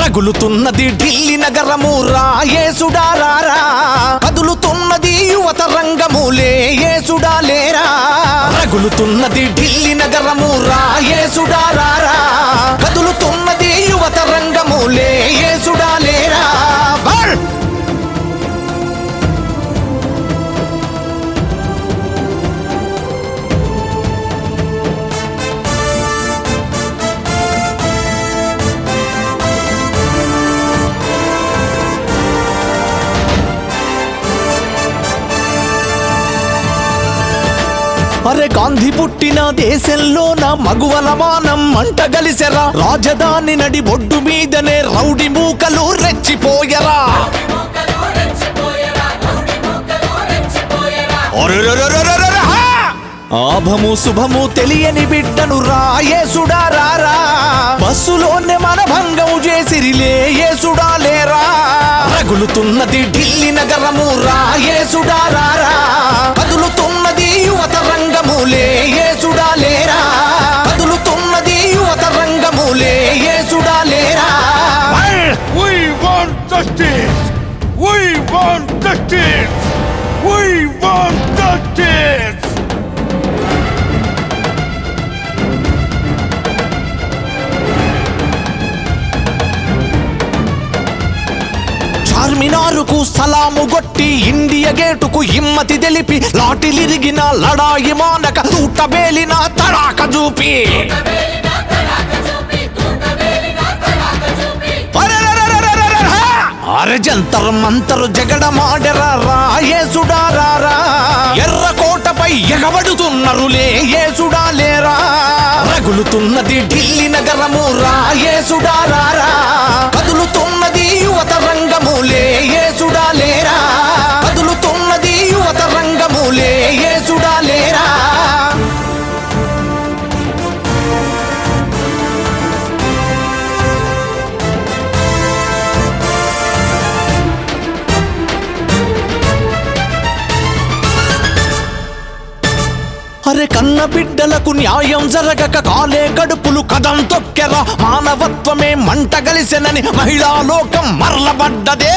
రగులుతున్నది ఢిల్లీ నగరము రాయేసుడారారా కదులుతున్నది యువత రంగములే యేసుడా లేరా రగులుతున్నది ఢిల్లీ నగరము రాయేసుడారారా కదులుతున్నది యువత రంగములే యేసుడా లేరా బల్! అరే గాంధీ పుట్టిన దేశంలో నా మగువల మానం మంట గలిసెరా రాజధాని నడి ఒడ్డు మీదనే రౌడి మూకలు రెచ్చిపోయరా అరెరెరెరెరెరెరె, హా! ఆభము శుభము తెలియని బిడ్డను రాయేసుడా రారా బస్సులోనే మన భంగం చేసిరిలే యేసుడా లేరా రగులుతున్నది ఢిల్లీ నగరము రాయేసుడా రారా కదులుతున్నది యువత రంగములే యేసుడా లేరా కదులుతున్నది యువత రంగములే యేసుడా లేరా We want justice! We want justice! We want justice! చార్మినారుకు సలాము గొట్టి ఇండియా గేటుకు హిమ్మతి తెలిపి లాటిలిరిగిన లడాయి మానక తూట బేలిన తడాక చూపి అరెరెరెరెరెరెరె, హా! అరె జంతర్ మంతరు జగడ మాడెరా రాయేసుడా రారా ఎర్ర కోటపై ఎగబడుతున్నరులే యేసుడా లేరా రగులుతున్నది ఢిల్లీ నగరము రాయేసుడా రారా కదులుతున్నది యువత రంగములే యేసుడా లేరా కదులుతున్నది యువత రంగములే యేసుడా లేరా అరే కన్న బిడ్డలకు న్యాయం జరగక కాలే గడుపులు కదం తొక్కెరా మానవత్వమే మంట గలిసెనని మహిళా లోకం మరలబడ్డదే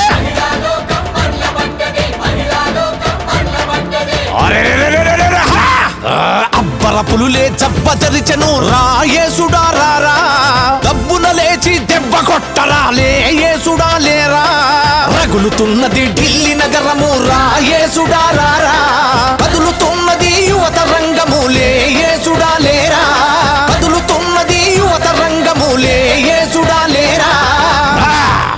అరెరెరెరెరెరె, హా! ఆ, అబ్బర పులులే చప్పచరిచెను రాయేసుడా రారా దబ్బున లేచి దెబ్బ కొట్టరా లేయేసుడా లేరా రగులుతున్నది ఢిల్లీ నగరము రాయేసుడా రారా కదులుతున్నది యువత రంగములే యేసుడా లేరా కదులుతున్నది యువత రంగములే యేసుడా లేరా ఆ!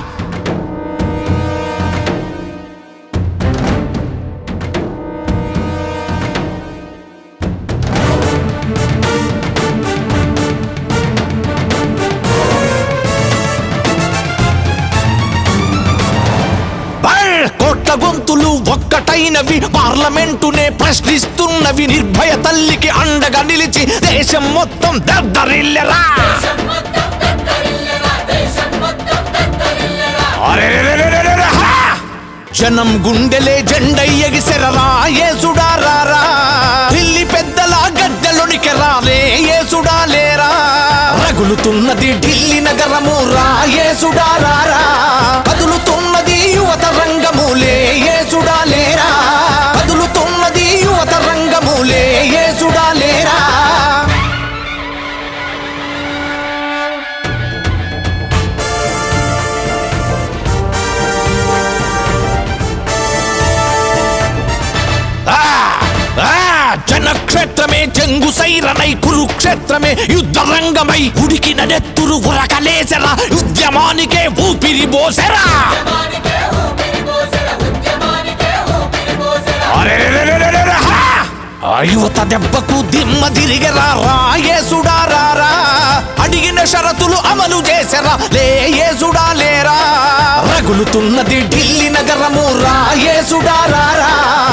బల్! కోట్ల గొంతులు ఒక్కటైనవి పార్లమెంటునే ప్రశ్నిస్తున్నవి నిర్భయ తల్లికి అండగా నిలిచి దేశం మొత్తం దద్దరిల్లెరా అరెరెరెరెరెరె, హా! జనం గుండెలే జెండై ఎగిసెరరా యేసుడా రారా ఢిల్లీ పెద్దల గద్దెలునికి రాలే యేసుడా లేరా రగులుతున్నది ఢిల్లీ నగరము రాయేసుడా రారా కదులుతున్నది యువత రంగములే యేసుడా లేరా కదులుతున్నది యువత రంగములే యేసుడా లేరా ఆ! ఆ! జనక్షేత్రమే జంగు సైరనై కురుక్షేత్రమే యుద్ధ రంగమై ఉడికిన నెత్తురు ఉరకలేసరా ఉద్యమానికే ఊపిరి పోసెరా అరెరెరెరెరెరె, హా! ఆ యువత దెబ్బకు దిమ్మ తిరిగరా రాయేసుడా రారా అడిగిన షరతులు అమలు చేసరా లేయేసుడా లేరా రగులుతున్నది ఢిల్లీ నగరము రాయేసుడా రారా